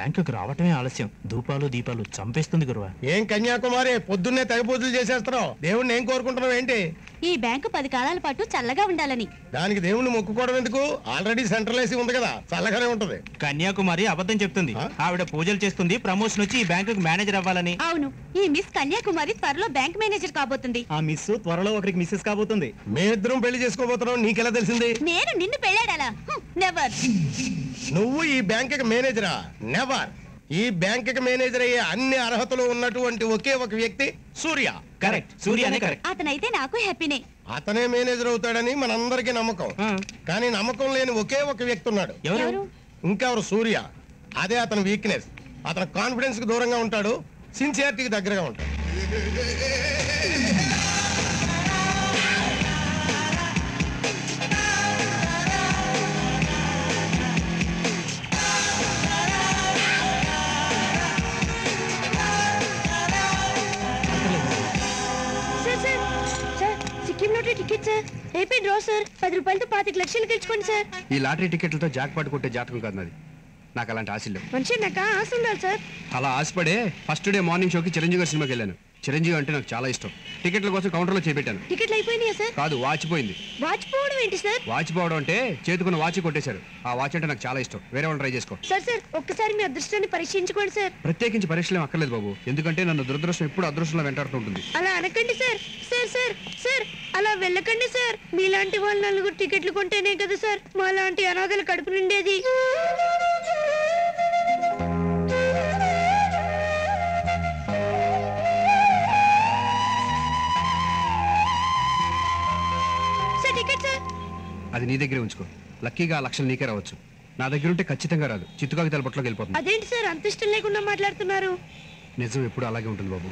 బ్యాంకుకి రావటమే ఆలస్యం ధూపాలు దీపాలు చంపేస్తుంది గురువా ఏం కన్యాకుమారి పొద్దున్నే తెగ పూజలు చేసేస్తున్నావు దేవుణ్ణి ఏం కోరుకుంటున్నావు ఏంటి ఈ బ్యాంకు పది కాలాల పాటు చల్లగా ఉండాలని దానికి దేవుణ్ణి మొక్కుకోవడం ఎందుకు ఆల్రెడీ సెంట్రల్ ఏసీ ఉంది కదా చల్లగానే ఉంటది కన్యాకుమారి అబద్ధం చెప్తుంది ఆ? ఆవిడ పూజలు చేస్తుంది ప్రమోషన్ వచ్చి ఈ బ్యాంకుకి మేనేజర్ అవ్వాలని అవును ఈ మిస్ కన్యాకుమారి త్వరలో బ్యాంక్ మేనేజర్ కాబోతుంది ఆ మిస్ త్వరలో ఒకరికి మిస్సెస్ కాబోతుంది మేమిద్దరం పెళ్లి చేసుకోబోతున్నాం నీకెలా తెలిసింది నేను నిన్ను పెళ్ళాడాలా నెవర్ నువ్వు ఈ బ్యాంకుకి మేనేజరా నెవర్ ఈ బ్యాంకుకి మేనేజర్ అయ్యే అన్ని అర్హతలు ఉన్నటువంటి ఒకే ఒక వ్యక్తి సూర్య కరెక్ట్ సూర్యనే కరెక్ట్ అతనైతే నాకు హ్యాపీనే అతనే మేనేజర్ అవుతాడని మనందరికీ నమ్మకం కానీ నమ్మకం లేని ఒకే ఒక వ్యక్తి ఉన్నాడు ఎవరు ఎవరు ఇంకెవరు సూర్య అదే అతని వీక్నెస్ అతను కాన్ఫిడెన్స్ కి దూరంగా ఉంటాడు సిన్సియారిటీకి దగ్గరగా ఉంటాడు sir sir sir Sikkim lottery ticket sir AP draw sir పది రూపాయలతో పాతిక లక్షలు గెలుచుకోండి సార్ ఈ లాటరీ టికెట్లతో జాక్పాట్ కొట్టే జాతకం కాదు నాది నాకు అలాంటి ఆశలు లేవు మనిషి నాకు ఆశ ఉండాలి సార్ అలా ఆశపడే ఫస్ట్ డే మార్నింగ్ షోకి చిరంజీవి గారి సినిమాకి వెళ్ళాను చిరంజీవి అంటే నాకు చాలా ఇష్టం టికెట్ల కోసం కౌంటర్లో చేపెట్టాను టికెట్లు అయిపోయినాయా సార్ కాదు వాచిపోయింది వాచిపోవడం ఏంటి సార్ వాచిపోవడం అంటే చేతుకున్న వాచి కొట్టేశారు ఆ వాచ్ అంటే నాకు చాలా ఇష్టం వేరే వాళ్ళు ట్రై చేసుకో సార్ సార్ ఒక్కసారి మీ అదృష్టాన్ని పరీక్షించుకోండి సార్ ప్రత్యేకించి పరీక్షలు ఏం అక్కర్లేదు బాబు ఎందుకంటే నన్ను దురదృష్టం ఎప్పుడు అదృష్టంలో వెంటాడుతూ ఉంటుంది అలా అనకండి సార్ సార్ సార్ సార్ అలా వెళ్ళకండి సార్ మీలాంటి వాళ్ళు నలుగురు టికెట్లు కొంటేనే కదా సార్ మా లాంటి అనాథల కడుపు నిండేది సార్ టికెట్ సార్ అది నీ దగ్గరే ఉంచుకో లక్కీగా ఆ లక్షలు నీకే రావచ్చు నా దగ్గర ఉంటే ఖచ్చితంగా రాదు చిత్తుకాకి తలపట్లోకి వెళ్ళిపోతుంది అదేంటి సార్ అంత ఇష్టం లేకుండా మాట్లాడుతున్నారు నిజం ఎప్పుడు అలాగే ఉంటుంది బాబు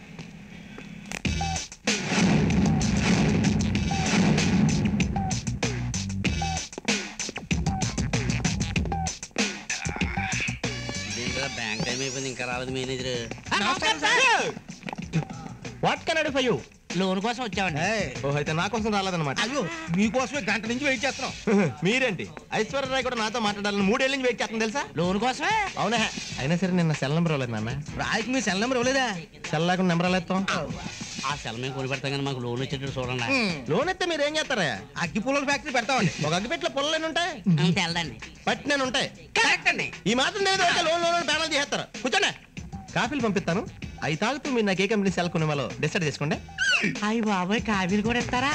బ్యాంక్ టైం అయిపోయింది ఇంకా రాలేదు manager what can I for you loan కోసం వచ్చామండి ఓ అయితే నా కోసం రాలేదన్నమాట అయ్యో మీకోసమే గంట నుంచి వెయిట్ చేస్తున్నాం మీరేంటి ఐశ్వర్యరాయ్ కూడా నాతో మాట్లాడాలని మూడేళ్ళ నుంచి వెయిట్ చేస్తాను తెలుసా లోన్ కోసమే అవునా అయినా సరే నిన్న సెల్ నెంబర్ ఇవ్వలేదు నాన్న రాయికి మీ సెల్ నెంబర్ ఇవ్వలేదా సెల్ లేకుండా నెంబర్ ఎలా ఇస్తాం ఆ సెల్ మేము కొని పెడతాం కానీ మాకు లోన్ వచ్చేటట్టు చూడండి లోన్ ఇస్తే మీరు ఏం చేస్తారా అగ్గి పుల్లల ఫ్యాక్టరీ పెడతామండి ఒక అగ్గిపెట్లో పొలలేని ఉంటాయి అంతే వెళ్దండి పట్టి నేను ఉంటాయి కరెక్ట్ అండి ఈ మాత్రం తెలియదు అంటే లోన్ లోన్ ప్యానల్ చేస్తారు కూర్చోండి కాఫీలు పంపిస్తాను అవి తాగుతూ మీరు నాకు ఏ కంపెనీ సెల్ కొనే వాళ్ళు డిసైడ్ చేసుకోండి అయ్యి బాబాయ్ కాఫీలు కూడా ఇస్తారా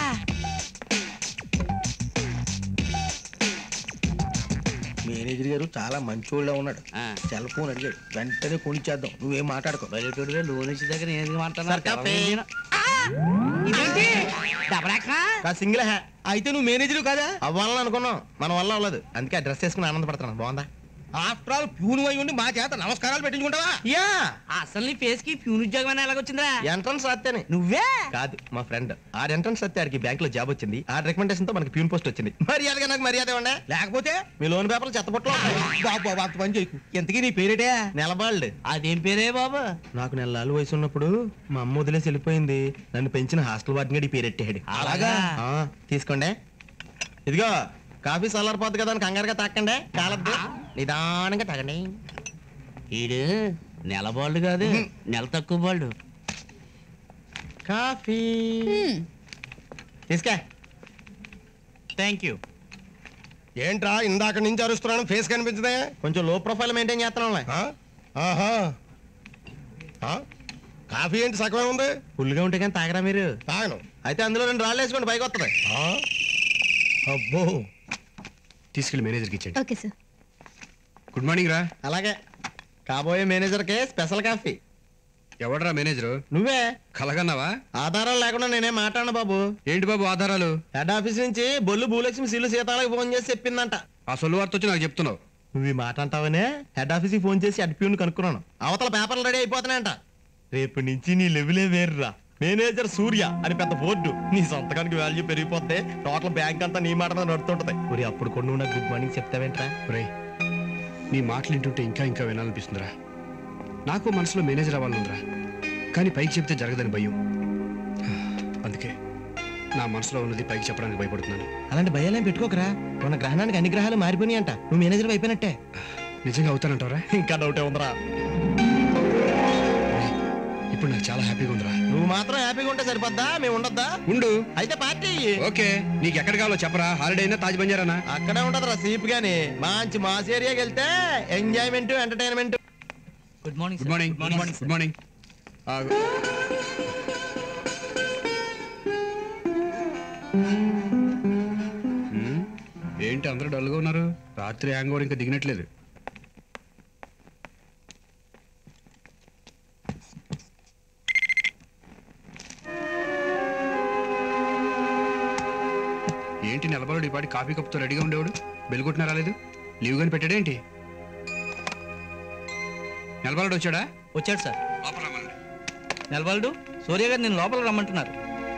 మేనేజర్ గారు చాలా మంచోళ్ళ ఉన్నాడు ఆ. సెల్ ఫోన్ అడిగాడు వెంటనే కొనిచ్చేద్దాం నువ్వేం మాట్లాడుకో బయటోడివే లోన్ వచ్చే దగ్గర నేను ఎందుకు సార్, కాఫీ. మాట్లాడుతున్నా ఇదేంటి డబల్ యాక్షన్ సింగిల్ హ్యా అయితే నువ్వు మేనేజర్ కదా అవ్వాలని అనుకున్నాం మన వల్ల అవ్వలేదు అందుకే ఆ డ్రెస్ వేసుకుని ఆనందపడుతున్నాను బాగుందా ఆఫ్టర్ ఆల్ ప్యూన్ అయి ఉండి మా చేత నమస్కారాలు పెట్టించుకుంటావా యా అసలు నీ ఫేస్ కి ప్యూన్ ఉద్యోగం అని ఎలాగొచ్చిందిరా ఎంట్రన్స్ సత్యని నువ్వే కాదు మా ఫ్రెండ్ ఆ ఎంట్రన్స్ సత్య ఆడికి బ్యాంక్ లో జాబ్ వచ్చింది ఆ రికమెండేషన్ తో మనకి ప్యూన్ పోస్ట్ వచ్చింది మర్యాదగా నాకు మర్యాద ఇవ్వండి లేకపోతే మీ లోన్ పేపర్లు చెత్తపట్లో బాబు బాబు అంత పని చేయకు ఎంతకీ నీ పేరేటే నెలబాళ్ళు అదేం పేరే బాబు నాకు నెలలు వయసు ఉన్నప్పుడు మా అమ్మ వదిలేసి వెళ్ళిపోయింది నన్ను పెంచిన హాస్టల్ వాటిని గడి పేరెట్టాడు అలాగా? ఆ, తీసుకోండి ఇదిగో కాఫీ చల్లారిపోద్ది కదా అని కంగారుగా తాకండి కాలద్దు నిదానంగా తాగండి ఈడు నెల బాల్డ్ కాదు నెల తక్కువ బాల్డ్ కాఫీ తీసుకా థ్యాంక్ యూ ఏంట్రా ఇందాక నుంచి అరుస్తున్నాను ఫేస్ కనిపించదే కొంచెం లో ప్రొఫైల్ మెయింటైన్ చేస్తున్నాం ఆహా ఆ? కాఫీ ఏంటి సగమే ఉంది ఫుల్గా ఉంటే కానీ తాగరా మీరు తాగను అయితే అందులో రెండు రాళ్ళు వేసుకోండి పైకి వస్తుంది అబ్బో తీసుకెళ్ళి మేనేజర్కి ఇచ్చేయండి ఓకే సార్ గుడ్ మార్నింగ్ రా అలాగే కాబోయే మేనేజర్కే స్పెషల్ కాఫీ ఎవడరా మేనేజరు నువ్వే కలగన్నావా ఆధారాలు లేకుండా నేనే మాట్లాడను బాబు ఏంటి బాబు ఆధారాలు హెడ్ ఆఫీస్ నుంచి బొల్లు భూలక్ష్మి సీలు సీతాలకు ఫోన్ చేసి చెప్పిందంట ఆ సొల్లు వార్త వచ్చి నాకు చెప్తున్నావు నువ్వు ఈ మాట అంటావనే హెడ్ ఆఫీస్కి ఫోన్ చేసి హెడ్ ప్యూన్ కనుక్కున్నాను అవతల పేపర్లు రెడీ అయిపోతున్నాయంట రేపు నుంచి నీ లెవెలే వేరురా మేనేజర్ సూర్య అని పెద్ద బోర్డు నీ సొంతకానికి వాల్యూ పెరిగిపోతే టోటల్ బ్యాంక్ అంతా నీ మాట మీద నడుతుంటది ఒరే అప్పుడు కొన్ని నాకు గుడ్ మార్నింగ్ చెప్తావేంట్రా రే నీ మాటలు వింటుంటే ఇంకా ఇంకా వినాలనిపిస్తుందిరా నాకు మనసులో మేనేజర్ అవ్వాలనుందిరా కానీ పైకి చెప్తే జరగదని భయం అందుకే నా మనసులో ఉన్నది పైకి చెప్పడానికి భయపడుతున్నాను అలాంటి భయాలేం పెట్టుకోకరా మన గ్రహణానికి అన్ని గ్రహాలు మారిపోయినాయి అంట నువ్వు మేనేజర్ అయిపోయినట్టే నిజంగా అవుతానంటారా ఇంకా డౌటే ఉందిరా ఇప్పుడు నాకు చాలా హ్యాపీగా ఉందిరా నువ్వు మాత్రం హ్యాపీగా ఉంటే సరిపోద్దా మేము ఉండొద్దా ఉండు అయితే పార్టీ ఇయ్యి. ఓకే నీకు ఎక్కడ కావాలో చెప్పరా హాలిడే అయినా తాజ్ బంజారానా అక్కడే ఉంటదిరా సీప్ గాని మంచి మాస్ ఏరియాకి వెళ్తే enjoyment entertainment good morning good morning good morning good morning ఏంటి అందరూ డల్గా ఉన్నారు రాత్రి హ్యాంగ్ ఓవర్ ఇంకా దిగినట్లేదు ఏంటి నిలబడు ఈ పాటి కాఫీ కప్తో రెడీగా ఉండేవాడు బెల్ కొట్టినా రాలేదు లీవ్ గాని పెట్టాడేంటి నిలబడు వచ్చాడా వచ్చాడు సార్ లోపల రమ్మనండి. నెలవాళ్ళు సూర్య గారు నేను లోపల రమ్మంటున్నారు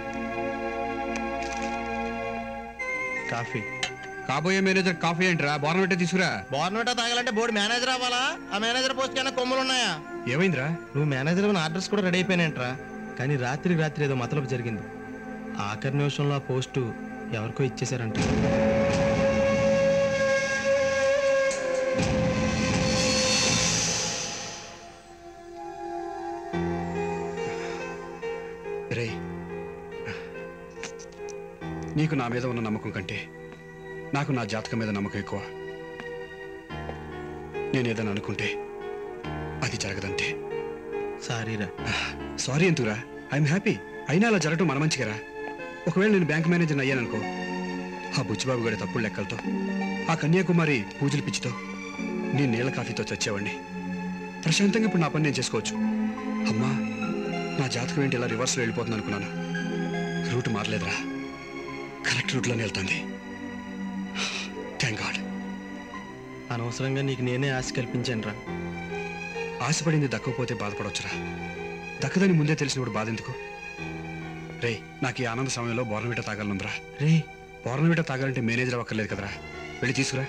కాఫీ కాబోయే మేనేజర్ కాఫీ ఏంట్రా బోర్నవిట్టే తీసుకురా బోర్నోటా తాగాలంటే బోర్డు మేనేజర్ అవ్వాలా ఆ మేనేజర్ పోస్ట్ కన్నా కొమ్ములు ఉన్నాయా ఏమైందిరా నువ్వు మేనేజర్ ఆర్డర్స్ కూడా రెడీ అయిపోయినాయంట్రా కానీ రాత్రికి రాత్రి ఏదో మతలబు జరిగింది ఆఖరి నిమిషంలో ఆ పోస్టు ఎవరికో ఇచ్చేశారంట రే నీకు నా మీద ఉన్న నమ్మకం కంటే నాకు నా జాతకం మీద నమ్మకం ఎక్కువ నేను ఏదైనా అనుకుంటే అది జరగదంటే సారీరా సారీ ఎందుకురా ఐఎమ్ హ్యాపీ అయినా అలా జరగటం మన మంచిగారా ఒకవేళ నేను బ్యాంక్ మేనేజర్ అయ్యాననుకో ఆ బుచ్చిబాబు గారి తప్పుడు లెక్కలతో ఆ కన్యాకుమారి పూజలు పిచ్చితో నీ నీళ్ళ కాఫీతో చచ్చేవాడిని ప్రశాంతంగా ఇప్పుడు నా పని నేను చేసుకోవచ్చు అమ్మా నా జాతకం ఏంటి ఇలా రివర్స్లో వెళ్ళిపోతుంది అనుకున్నాను రూట్ మారలేదురా కరెక్ట్ రూట్లోనే వెళ్తుంది థ్యాంక్ గాడ్ అనవసరంగా నీకు నేనే ఆశ కల్పించాను రా ఆశపడింది దక్కకపోతే బాధపడవచ్చురా దక్కదని ముందే తెలిసినప్పుడు బాధ ఎందుకు రే నాకు ఈ ఆనంద సమయంలో బోర్నవిట తాగాలనుందిరా రే బోర్నవిట తాగాలంటే మేనేజర్ అవ్వక్కర్లేదు కదరా వెళ్ళి తీసుకురా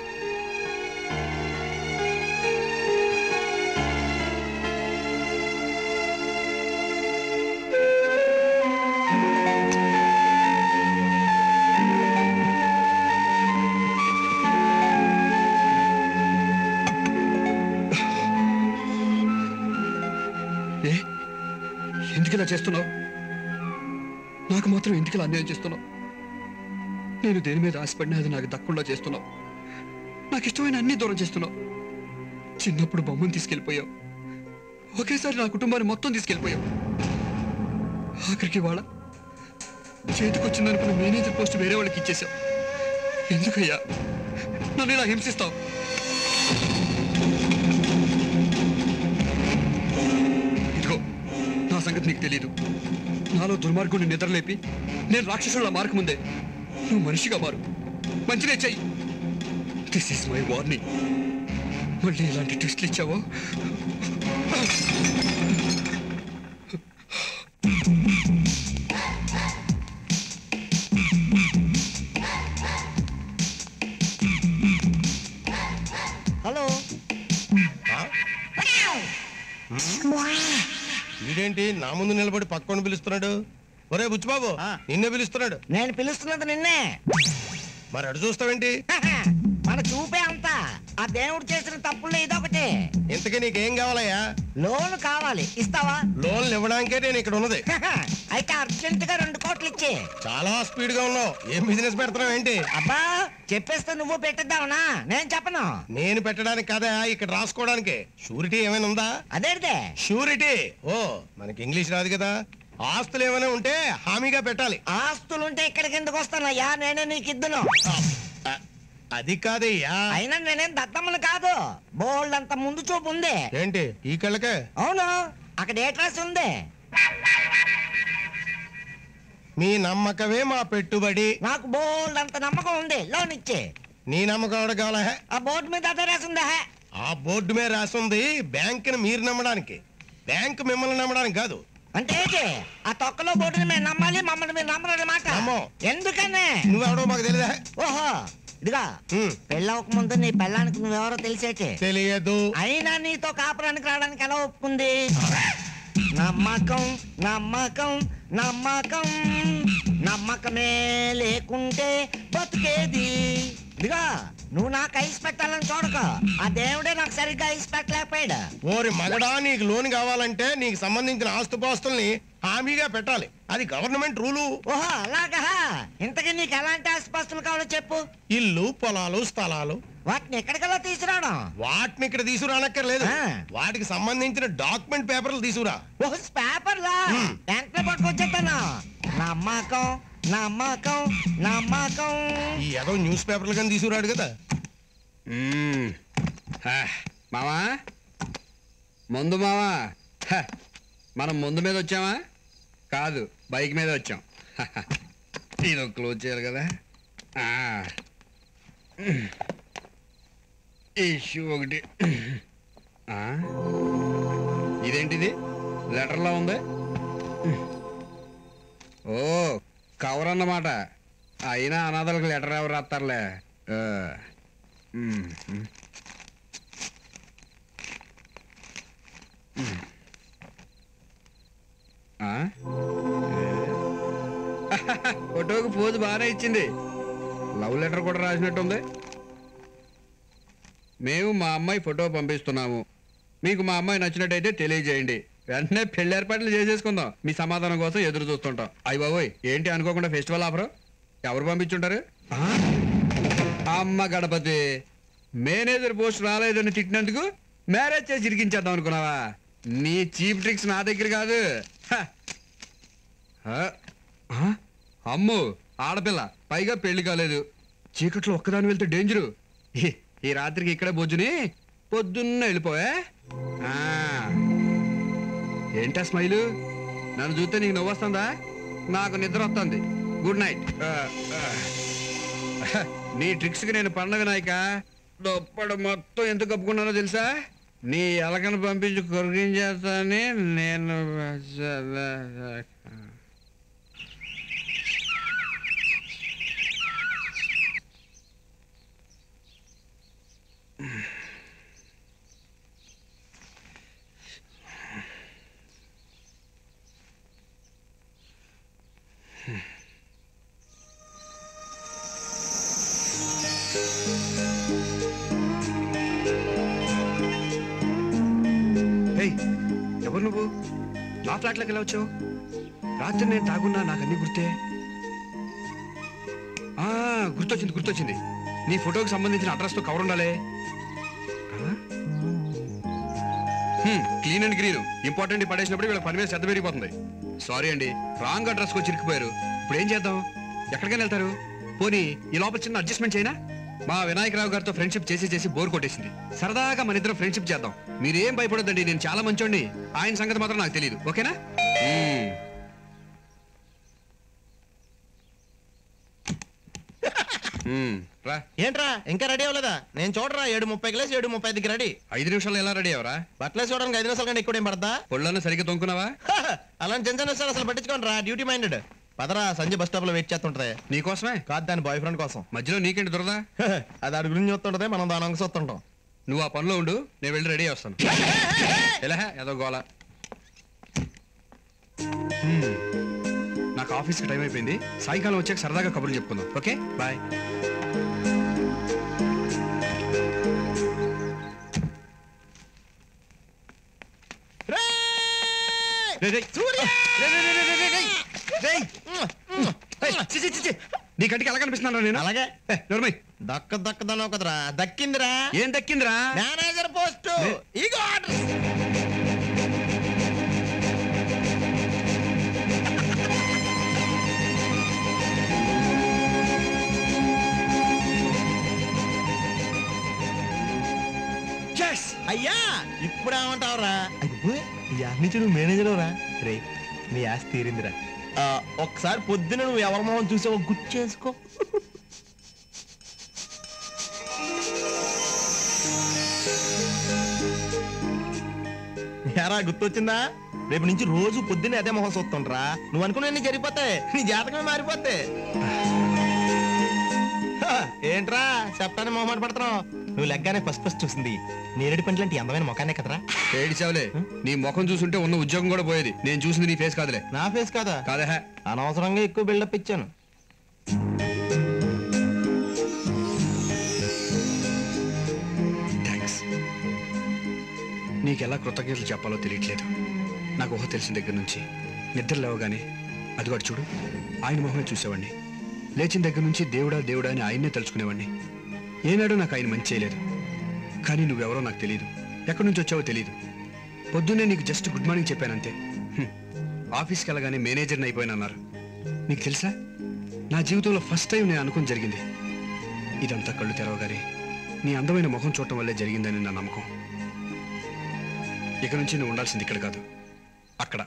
ఏ ఎందుకు ఇలా చేస్తున్నావు నాకు మాత్రం ఎందుకు ఇలా అన్యాయం చేస్తున్నావు నేను దేని మీద ఆశపడినా అది నాకు దక్కకుండా చేస్తున్నావు నాకు ఇష్టమైన అన్ని దూరం చేస్తున్నావు చిన్నప్పుడు బొమ్మను తీసుకెళ్ళిపోయావు ఒకేసారి నా కుటుంబాన్ని మొత్తం తీసుకెళ్ళిపోయావు ఆఖరికి వాళ్ళ చేతికొచ్చిందనుకున్న మేనేజర్ పోస్ట్ వేరే వాళ్ళకి ఇచ్చేశావు ఎందుకయ్యా నన్ను ఇలా హింసిస్తావు ఇదిగో నా సంగతి నీకు తెలియదు నాలో దుర్మార్గుని నిద్రలేపి నేను రాక్షసుల మార్కు ముందే నువ్వు మనిషిగా మారు మంచినే చెయ్యి దిస్ ఇస్ మై వార్నింగ్ మళ్ళీ ఇలాంటి ట్విస్ట్లు ఇచ్చావో హలో వీడేంటి నా ముందు నిలబడి పక్కన పిలుస్తున్నాడు ఒరే బుచ్చిబాబు నిన్నే పిలుస్తున్నాడు నేను పిలుస్తున్నది నిన్నే మరి అడు చూస్తావేంటి మన చూపే అంతా ఆ దేవుడు చేసిన తప్పుల్లో ఇదొకటి ఇంతకీ నీకేం కావాలయ్యా లోన్ కావాలి ఇస్తావా లోన్లు ఇవ్వడానికే నేను ఇక్కడ ఉన్నది అయితే అర్జెంట్ గా రెండు కోట్లు ఇచ్చి చాలా స్పీడ్ గా ఉన్నావు ఏం బిజినెస్ పెడుతున్నావు ఏంటి అబ్బా చెప్పేస్తే నువ్వు పెట్టిద్దావునా నేను చెప్పను నేను పెట్టడానికి కదా ఇక్కడ రాసుకోవడానికి షూరిటీ ఏమైనా ఉందా అదేంటే షూరిటీ ఓ మనకి ఇంగ్లీష్ రాదు కదా ఆస్తులు ఏమైనా ఉంటే హామీగా పెట్టాలి ఆస్తులుంటే ఇక్కడికి ఎందుకు వస్తానయ్యా నేనే నీకు ఇద్దును అ- అది కాదయ్యా అయినా నేనేం దత్తమ్మను కాదు బోల్డ్ అంత ముందు చూపు ఉంది ఏంటి ఈ కళ్ళకే అవును అక్కడ ఏ డ్రెస్ ఉంది మీ నమ్మకమే మా పెట్టుబడి నాకు బోల్డ్ అంత నమ్మకం ఉంది లోన్ ఇచ్చి నీ నమ్మకం ఎవడ కావాలా హే? ఆ బోర్డు మీద అదే రాసిందా ఆ బోర్డు మీద రాసింది బ్యాంకుని మీరు నమ్మడానికి బ్యాంక్ మిమ్మల్ని నమ్మడానికి కాదు అంటే ఏంటి ఆ తొక్కలో బోర్డుని మేము నమ్మాలి మమ్మల్ని మీరు నమ్మరన్నమాట నమ్మం. ఎందుకనే నువ్వెవడో మాకు తెలియదా ఓహో ఇదిగా ఉమ్, పెళ్ళవక ముందు నీ పెళ్ళానికి నువ్వెవరో తెలిసేటి తెలియదు అయినా నీతో కాపురానికి రావడానికి ఎలా ఒప్పుకుంది నమ్మకం నమ్మకం నమ్మకం నమ్మకమే లేకుంటే బతుకేది ఇదిగా నువ్వు నాకు ఐస్ పెట్టాలని చూడకు ఆ దేవుడే నాకు సరిగ్గా ఐస్ పెట్టలేకపోయాడు ఓరి మగడా నీకు లోన్ కావాలంటే నీకు సంబంధించిన ఆస్తుపాస్తుల్ని హామీగా పెట్టాలి అది గవర్నమెంట్ రూలు ఓహో అలాగా ఇంతకీ నీకు ఎలాంటి ఆసుపత్రులు కావాలో చెప్పు ఇల్లు పొలాలు స్థలాలు వాటిని ఎక్కడికల్లా తీసుకురావడం వాటిని ఇక్కడ తీసుకురానక్కర్లేదు ఆ. వాటికి సంబంధించిన డాక్యుమెంట్ పేపర్లు తీసుకురా ఓహో పేపర్లా వెంటనే పట్టుకొచ్చేస్తాను నా అమ్మాకం నా అమ్మాకం నా అమ్మాకం ఈ ఏదో న్యూస్ పేపర్లు కానీ తీసుకురాడు కదా మ్మ్. హా, మావా ముందు మావా హ, మనం ముందు మీద వచ్చామా కాదు బైక్ మీద వచ్చాం హహ. ఇది ఒక క్లోజ్ చేయాలి కదా ఆ. ఈ షూ ఒకటి ఆ? ఇదేంటిది లెటర్లో ఉంది ఓ కవర్ అన్నమాట అయినా అనాథలకు లెటర్ ఎవరు రాస్తారులే ఆ. మ్మ్. మ్మ్. మ్మ్. ఆ? ఫోటోకి పోజు బాగానే ఇచ్చింది లవ్ లెటర్ కూడా రాసినట్టుంది మేము మా అమ్మాయి ఫోటో పంపిస్తున్నాము మీకు మా అమ్మాయి నచ్చినట్టయితే తెలియజేయండి వెంటనే పెళ్లి ఏర్పాట్లు చేసేసుకుందాం మీ సమాధానం కోసం ఎదురు చూస్తుంటాం అయ్యి బాబోయ్ ఏంటి అనుకోకుండా ఫెస్టివల్ ఆఫరు ఎవరు పంపించుంటారు ఆ? అమ్మ గణపతి మేనేజర్ పోస్ట్ రాలేదని తిట్టినందుకు మ్యారేజ్ చేసి ఇరికించేద్దాం అనుకున్నావా నీ చీప్ ట్రిక్స్ నా దగ్గర కాదు హ. హ. ఆ? అమ్మో ఆడపిల్ల పైగా పెళ్లి కాలేదు చీకట్లో ఒక్కదాని వెళ్తే డేంజరు ఈ- ఈ రాత్రికి ఇక్కడే బొజ్జుని పొద్దున్న వెళ్ళిపోయా ఆ. ఏంటా స్మైలు నన్ను చూస్తే నీకు నవ్వు వస్తుందా నాకు నిద్ర వస్తుంది గుడ్ నైట్ ఆ, ఆ. నీ ట్రిక్స్కి నేను పండగ నాయక దొప్పడు మొత్తం ఎంత కప్పుకున్నానో తెలుసా నీ ఎలకను పంపించి కొరిగించేస్తానని నేను ఏయ్ ఎవరు నువ్వు నా ఫ్లాట్లోకి ఎలా వచ్చావు రాత్రి నేను తాగున్నా నాకు అన్ని గుర్తే ఆ, గుర్తొచ్చింది గుర్తొచ్చింది నీ ఫోటోకి సంబంధించిన అడ్రస్తో కవర్ ఉండాలి క్లీన్ అండ్ గ్రీన్ ఇంపార్టెంట్ పడేసినప్పుడు వీళ్ళ పని మీద శ్రద్ధ పెరిగిపోతుంది సారీ అండి రాంగ్ అడ్రస్కి వచ్చి ఇరికిపోయారు ఇప్పుడు ఏం చేద్దాం ఎక్కడికైనా వెళ్తారు పోనీ ఈ లోపల చిన్న అడ్జస్ట్మెంట్ చేయనా మా వినాయకరావు గారితో ఫ్రెండ్షిప్ చేసి చేసి బోర్ కొట్టేసింది సరదాగా మన ఇద్దరం ఫ్రెండ్షిప్ చేద్దాం మీరేం భయపడొద్దండి నేను చాలా మంచోండి ఆయన సంగతి మాత్రం నాకు తెలియదు ఓకేనా మ్మ్. మ్మ్. రా ఏంట్రా ఇంకా రెడీ అవ్వలేదా నేను చూడరా ఏడు ముప్పై కిలోస్ ఏడు ముప్పై ఐదుకి రెడీ ఐదు నిమిషాలు ఎలా రెడీ అవరా బట్టలు చూడడానికి ఐదు నిమిషాల కంటే ఎక్కువ ఏం పడతా ఒళ్ళన్న సరిగ్గా తొంకున్నావా అలాంటి చిన్న చిన్న విషయాలు అసలు పట్టించుకోండి రా డ్యూటీ మైండెడ్ పదరా సంజయ్ బస్ స్టాప్ లో వెయిట్ చేస్తుంటది నీకోసమే కాదు దాని బాయ్ ఫ్రెండ్ కోసం మధ్యలో నీకేంటి దొరదా అది అడుగు గురించి చూస్తుంటది మనం దాని అంగ చూస్తుంటాం నువ్వు ఆ పనిలో ఉండు నేను వెళ్ళి రెడీ వస్తాను ఎలా ఏదో గోల హ్మ్. నాకు ఆఫీస్కి టైం అయిపోయింది సాయంకాలం వచ్చాక సరదాగా కబుర్లు చెప్పుకుందాం ఓకే బాయ్ రేయ్, రేయ్. రేయ్, రేయ్, రేయ్, రేయ్, రేయ్, రేయ్. రేయ్, చి, చి, చి, చి. నీ కంటికి ఎలా కనిపిస్తున్నాను నేను అలాగే ఏ, నోర్మయ్. దక్క దక్కదనో కదరా దక్కిందిరా ఏం దక్కిందిరా మేనేజర్ పోస్ట్ నే- ఇగో ఆర్డర్ Yes! అయ్యా ఇప్పుడు ఏమంటావురా ఈ ఆస్తి నుంచి నువ్వు మేనేజర్ రా రే నీ ఆస్తి తీరిందిరా ఆ, ఒక్కసారి పొద్దున నువ్వు ఎవరి మొహం చూసావో గుర్తు చేసుకో ఎరా గుర్తొచ్చిందా రేపు నుంచి రోజు పొద్దున్నే అదే మొహం చూస్తుండ్రా నువ్వు అనుకున్న జరిగిపోతాయి నీ జాతకమే మారిపోతే ఏంట్రా చెప్పాలని మొహమాట పడుతున్నావు నువ్వు లెగ్గానే ఫస్ట్ ఫస్ట్ చూసింది నేరేడు పంటలు అంటే అందమైన మొఖానే కదరా ఏడిచావులే నీ ముఖం చూసుంటే ఉన్న ఉద్యోగం కూడా పోయేది నేను చూసింది నీ ఫేస్ కాదులే నా ఫేస్ కాదా కాదే హే. అనవసరంగా ఎక్కువ బిల్డప్ ఇచ్చాను నీకు ఎలా కృతజ్ఞతలు చెప్పాలో తెలియట్లేదు నాకు ఊహ తెలిసిన దగ్గర నుంచి నిద్ర లేవగానే అదిగోడు చూడు ఆయన మొహమే చూసేవాడిని లేచిన దగ్గర నుంచి దేవుడా దేవుడా అని ఆయన్నే తలుచుకునేవాడిని ఏనాడు నాకు ఆయన మంచి చేయలేదు కానీ నువ్వెవరో నాకు తెలియదు ఎక్కడి నుంచి వచ్చావో తెలియదు పొద్దున్నే నీకు జస్ట్ గుడ్ మార్నింగ్ చెప్పానంతే హ్మ్. ఆఫీస్కి వెళ్ళగానే మేనేజర్ని అయిపోయానన్నారు నీకు తెలుసా నా జీవితంలో ఫస్ట్ టైం నేను అనుకుని జరిగింది ఇదంతా కళ్ళు తెరవగానే నీ అందమైన ముఖం చూడటం వల్లే జరిగిందని నా నమ్మకం ఇక నుంచి నువ్వు ఉండాల్సింది ఇక్కడ కాదు అక్కడ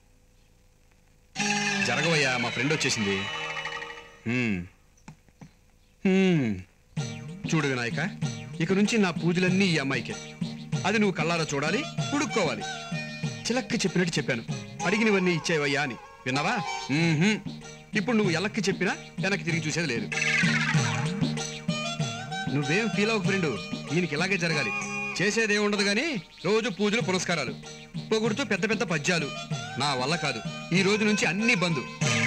జరగవయ్యా మా ఫ్రెండ్ వచ్చేసింది హ్మ్. హ్మ్. చూడు వినాయక ఇక నుంచి నా పూజలన్నీ ఈ అమ్మాయికే అది నువ్వు కళ్ళారా చూడాలి పుడుక్కోవాలి చిలక్కి చెప్పినట్టు చెప్పాను అడిగినవన్నీ ఇచ్చేవయ్యా అని విన్నావా మ్మ్హ్మ్. ఇప్పుడు నువ్వు ఎలక్కి చెప్పినా వెనక్కి తిరిగి చూసేది లేదు నువ్వేం ఫీల్ అవ్వకు ఫ్రెండు దీనికి ఇలాగే జరగాలి చేసేదే ఉండదు కానీ రోజు పూజలు పురస్కారాలు పొగుడుతూ పెద్ద పెద్ద పద్యాలు నా వల్ల కాదు ఈ రోజు నుంచి అన్ని బంధు